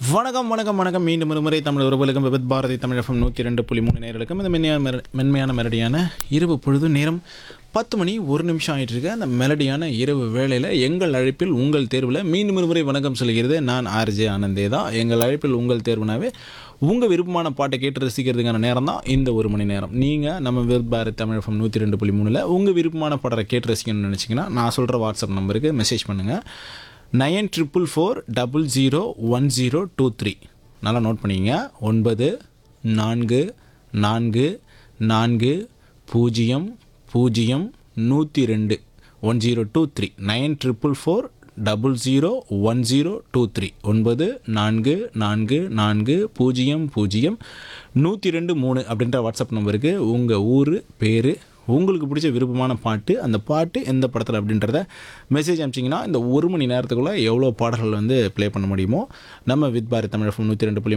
வணக்கம் வணக்கம் வணக்கம் மீண்டும் ஒரு முறை தமிழ் உறவுகளுக்கும் விபத் பாரதி தமிழகம் நூற்றி ரெண்டு புள்ளி மூணு நேர்களுக்கும் இந்த மென்மையான மெர- மென்மையான மெலடியான இரவு பொழுது நேரம் பத்து மணி ஒரு நிமிஷம் ஆயிட்டு இருக்கு அந்த மெலடியான இரவு வேளையில் எங்கள் அழைப்பில் உங்கள் தேர்வில் மீண்டும் ஒரு முறை வணக்கம் சொல்கிறது நான் ஆர்ஜே ஆனந்தே தான் எங்கள் அழைப்பில் உங்கள் தேர்வுனாவே உங்கள் விருப்பமான பாட்டை கேட்டு ரசிக்கிறதுக்கான நேரம் தான் இந்த ஒரு மணி நேரம் நீங்கள் நம்ம விபத் பாரதி தமிழகம் நூற்றி ரெண்டு புள்ளி மூணில் உங்கள் விருப்பமான பாடலை கேட்டு ரசிக்கணும்னு நினச்சிங்கன்னா நான் சொல்கிற வாட்ஸ்அப் நம்பருக்கு மெசேஜ் பண்ணுங்கள் nine triple four double zero one zero two three நல்லா நோட் பண்ணிக்கங்க ஒன்பது நான்கு நான்கு நான்கு பூஜ்ஜியம் பூஜ்ஜியம் நூற்றி ரெண்டு one zero two three nine triple four double zero one zero two three ஒன்பது நான்கு நான்கு நான்கு பூஜ்ஜியம் பூஜ்ஜியம் நூற்றி ரெண்டு மூணு அப்படின்ற வாட்ஸ்அப் நம்பருக்கு உங்கள் ஊர் பேர் உங்களுக்கு பிடிச்ச விருப்பமான பாட்டு அந்த பாட்டு எந்த படத்தில் அப்படின்றத மெசேஜ் அனுப்பிச்சிங்கன்னா இந்த ஒரு மணி நேரத்துக்குள்ளே எவ்வளோ பாடல்கள் வந்து ப்ளே பண்ண முடியுமோ நம்ம வித் பாரத் தமிழ் நூற்றி ரெண்டு புள்ளி